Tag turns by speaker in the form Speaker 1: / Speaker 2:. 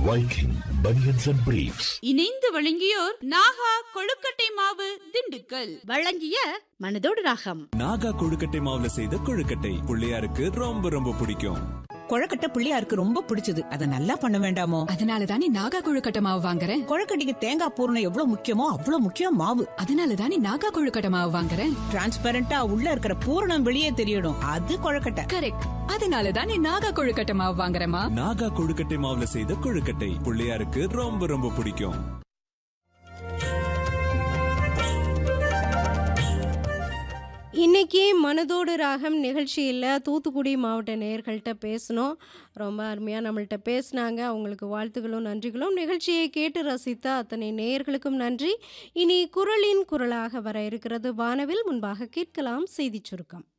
Speaker 1: Viking Bunions and Briefs.
Speaker 2: இணைந்து வழங்கியோர் நாகா கொழுக்கட்டை மாவு திண்டுக்கல்
Speaker 3: வழங்கிய மனதோடு ராகம்
Speaker 4: நாகா கொழுக்கட்டை மாவுல செய்த கொழுக்கட்டை பிள்ளையாருக்கு ரொம்ப ரொம்ப பிடிக்கும்
Speaker 5: கொழக்கட்டை பிள்ளையாருக்கு ரொம்ப பிடிச்சது அத நல்லா பண்ண வேண்டாமோ
Speaker 6: அதனால தானே நாகா கொழுக்கட்டை மாவு வாங்குறேன்
Speaker 5: கொழக்கட்டைக்கு தேங்காய் பூரணம் எவ்வளவு முக்கியமோ அவ்வளவு முக்கியம் மாவு
Speaker 6: அதனால தானே நாகா கொழுக்கட்டை மாவு வாங்குறேன்
Speaker 5: டிரான்ஸ்பரண்டா உள்ள இருக்கிற பூரணம் வெளியே தெரியணும் அது கொழக்கட்டை
Speaker 6: கரெக்ட் அதனால தானே நாகா கொழுக்கட்டை மாவு வாங்குறேமா
Speaker 4: நாகா கொழுக்கட்டை மாவுல செய்த கொழுக்கட்டை பிள்ளையாருக்கு ரொம்ப ரொம்ப பிடிக்கும்
Speaker 7: இன்னைக்கு மனதோடு ராகம் நிகழ்ச்சியில் தூத்துக்குடி மாவட்ட நேயர்கள்ட்ட பேசினோம் ரொம்ப அருமையாக நம்மள்ட்ட பேசினாங்க அவங்களுக்கு வாழ்த்துக்களும் நன்றிகளும் நிகழ்ச்சியை கேட்டு ரசித்த அத்தனை நேயர்களுக்கும் நன்றி இனி குரலின் குரலாக வர இருக்கிறது வானவில் முன்பாக கேட்கலாம் செய்திச் சுருக்கம்